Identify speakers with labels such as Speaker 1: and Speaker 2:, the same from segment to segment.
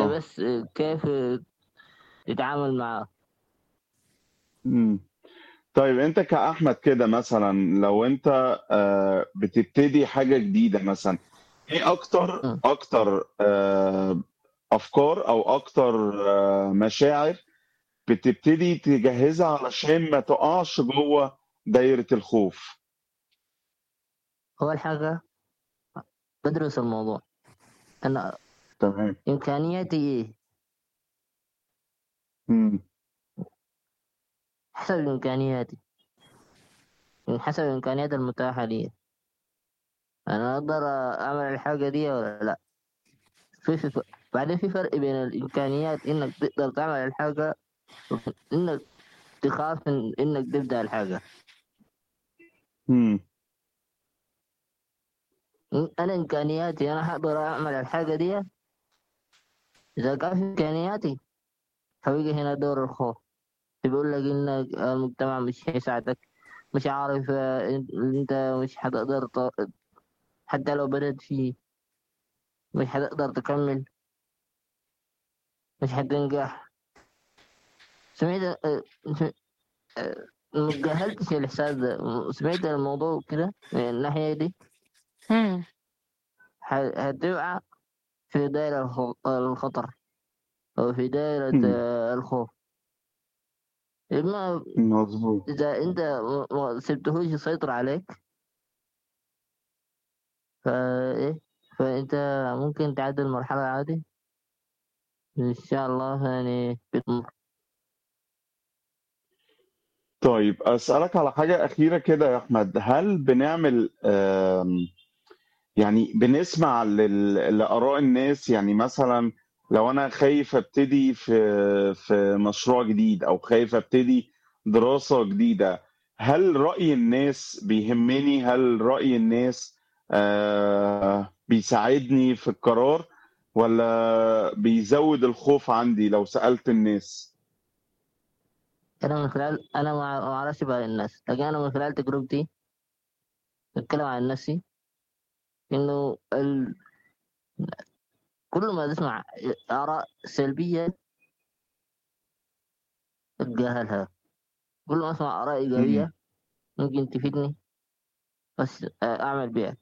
Speaker 1: آه.
Speaker 2: بس كيف تتعامل معاه
Speaker 1: إمم. طيب أنت كأحمد كده مثلًا لو أنت آآ بتبتدي حاجة جديدة مثلًا، إيه أكتر
Speaker 2: إمم.
Speaker 1: أكتر آآ أفكار أو أكتر مشاعر بتبتدي تجهّزها علشان ما تقعش جوّه دايرة الخوف؟
Speaker 2: أول حاجة بادرس الموضوع، أنا
Speaker 1: تمام.
Speaker 2: إمكانياتي إيه؟
Speaker 1: إمم.
Speaker 2: حسب إمكانياتي. من حسب الإمكانيات المتاحة ليّا. أنا أقدر أعمل الحاجة دي والّا لأ؟ في في ف بعدين في فرق بين الإمكانيات إنّك تقدر تعمل الحاجة إنّك تخاف من إنّك تبدأ الحاجة.
Speaker 1: إمم.
Speaker 2: إمم، أنا إمكانياتي أنا هاقدر أعمل الحاجة ديّة إذا كان في إمكانياتي فبييجي هنا دور الخوف، بيقول لك إنّك المجتمع مش هيساعدك، مش عارف إن أنت مش هتقدر ت حتى لو بدأت فيه مش هتقدر تكمّل. مش هتنجح. سمعت آآ س آآ ما تجاهلتش الإحساس ده، سمعت الموضوع كده من الناحية دي؟
Speaker 3: إمم.
Speaker 2: ه هتقع في دايرة الخ الخطر أو في دايرة
Speaker 1: إمم.
Speaker 2: الخوف. إما
Speaker 1: مضبوط.
Speaker 2: إذا أنت ما ما سِبتهوش يسيطر عليك فإيه، فأنت ممكن تعدّي المرحلة عادي. إن شاء الله يعني بتمُر.
Speaker 1: طيب أسألك على حاجة أخيرة كده يا أحمد، هل بنعمل آمم يعني بنسمع لل لآراء الناس؟ يعني مثلًا لو أنا خايف أبتدي في في مشروع جديد أو خايف أبتدي دراسة جديدة، هل رأي الناس بيهمني؟ هل رأي الناس آآ بيساعدني في القرار والّا بيزوّد الخوف عندي لو سألت الناس؟
Speaker 2: أنا من خلال أنا ما ما أعرفش باقي الناس، لكن أنا من خلال تجربتي باتكلّم عن نَفْسي إنه ال كل ما تسمع آراء سلبية اتجاهلها، كل ما أسمع آراء
Speaker 1: إمم.
Speaker 2: إيجابية ممكن تفيدني بس أ أعمل بيها.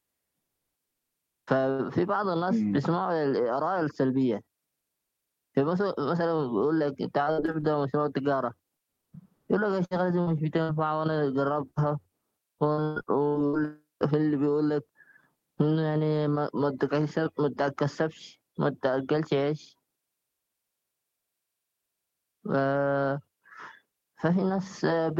Speaker 2: ففي بعض الناس
Speaker 1: إمم.
Speaker 2: بيسمعوا الآراء السلبية. فمثلًا مثلًا بيقول لك تعالَ تبدأ مشروع تجارة، يقول لك الشغلة دي مش بتنفع وأنا جرّبتها و وفي اللي بيقول لك إنه يعني ما ما تكسب ما تكسّبش، ما تأكّلش عيش. ف ففي ناس ب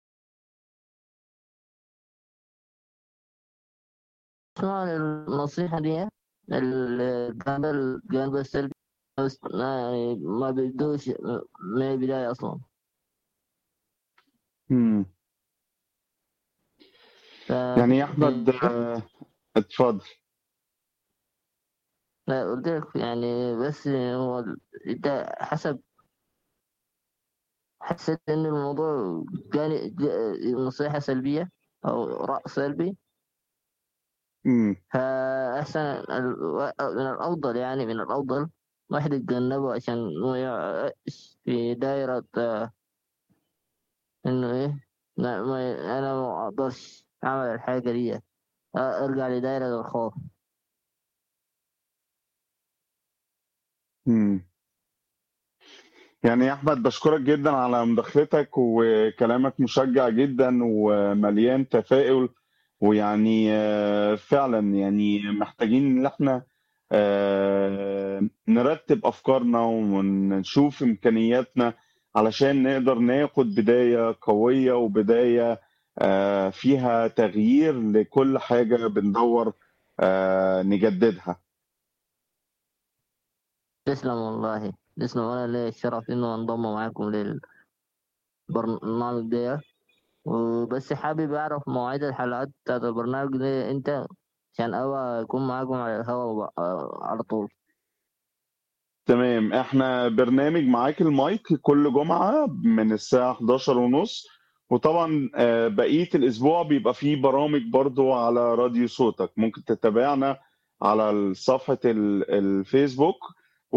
Speaker 2: بيسمعوا للنصيحة ديّة ال الجانب الجانب السلبي بس ما ما بيدوش من البداية أصلًا.
Speaker 1: إمم.
Speaker 2: ف
Speaker 1: يعني يا أحمد اتفضل.
Speaker 2: لأ قُلت لك يعني بس هو ال أنت حسب حسيت إن الموضوع جاني ج نصيحة سلبية أو رأي سلبي
Speaker 1: إمم.
Speaker 2: فأحسن ال من الأفضل يعني من الأفضل الواحد يتجنّبه عشان ما يقعش في دايرة إنه إيه، لأ ما أنا ما أقدرش أعمل الحاجة ديّة، أ أرجع لدايرة الخوف.
Speaker 1: إمم. يعني يا أحمد باشكرك جدًا على مداخلتك وكلامك مشجّع جدًا ومليان تفاؤل، ويعني فعلًا يعني محتاجين إن إحنا آآ نرتّب أفكارنا ونشوف إمكانياتنا علشان نقدر ناخُد بداية قوية وبداية آآ فيها تغيير لكل حاجة بندوّر آآ نجدّدها.
Speaker 2: تسلم والله، تسلم وأنا ليّا الشرف إنه أنضم معاكم للبرنامج ديّة، وبس حابب أعرف مواعيد الحلقات بتاعة البرنامج ديّة إمتى عشان أبقى أكون معاكم على الهوا ب على طول.
Speaker 1: تمام، إحنا برنامج معاك المايك كل جمعة من الساعة 11:30 وطبعًا آآ بقية الأسبوع بيبقى في برامج برضه على راديو صوتك، ممكن تتابعنا على ال صفحة ال الفيسبوك